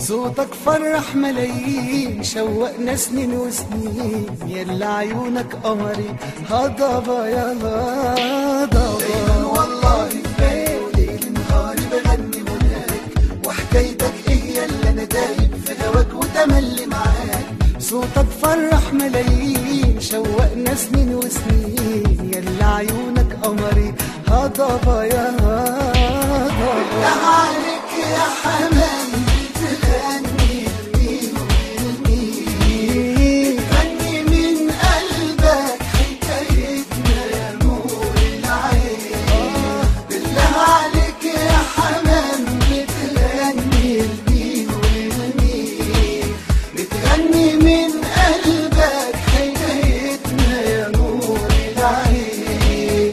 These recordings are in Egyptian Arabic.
صوتك فرح ملايين شوقنا سنين وسنين يلا عيونك قمري هضبة يا هضبة دايما والله في بالي وليل نهاري بغني مناك وحكايتك ايه اللي انا دايب في هواك وتملي معاك صوتك فرح ملايين شوقنا سنين وسنين يلا عيونك قمري هضبة يا هضبة عليك يا حمام بتغني لمين ولمين غني من قلبك حكايتنا يا نور العين بالله عليك يا حمام بتغني لمين ولمين بتغني من قلبك حكايتنا يا نور العين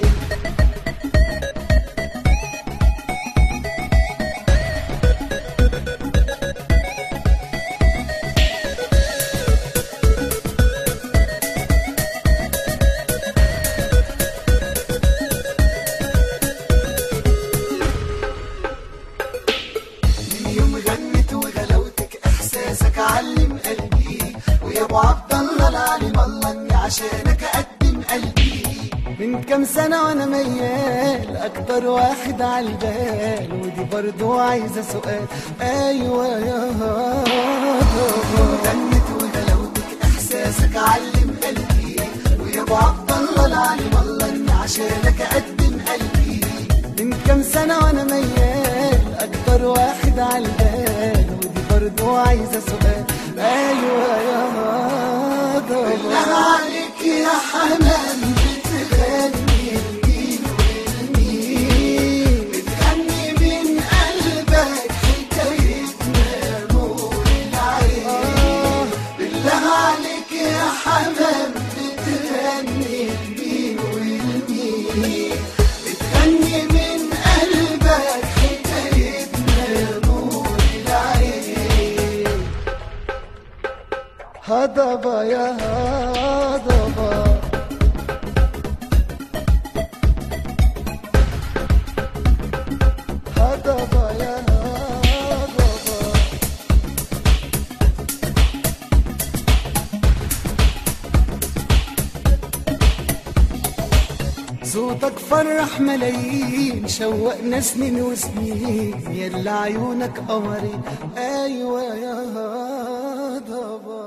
من يوم غنت وغلاوتك احساسك علم قلبي ويا ابو عبد الله العليم الله اني عشانك اقدم قلبي من كام سنة وانا ميال اكتر واحد عالبال ودي برضو عايزة سؤال ايوه يا هضبة غنت وغلاوتك احساسك علم قلبي ويا ابو عبد الله العليم الله اني عشانك اقدم قلبي من كام سنة وانا ميال اكتر واحد عالبال ودي برضو عايزة سؤال ايوه يا هضبة بالله عليك يا حمام بتغني لمين ولمين بتغني من قلبك حكايتنا يا نور العين بالله عليك يا حمام بتغني لمين ولمين بتغني من قلبك حكايتنا يا نور العين هضبة يا هضبة هضبة يا هضبة صوتك فرح ملايين شوقنا سنين وسنين يلا عيونك قمري ايوه يا هضبة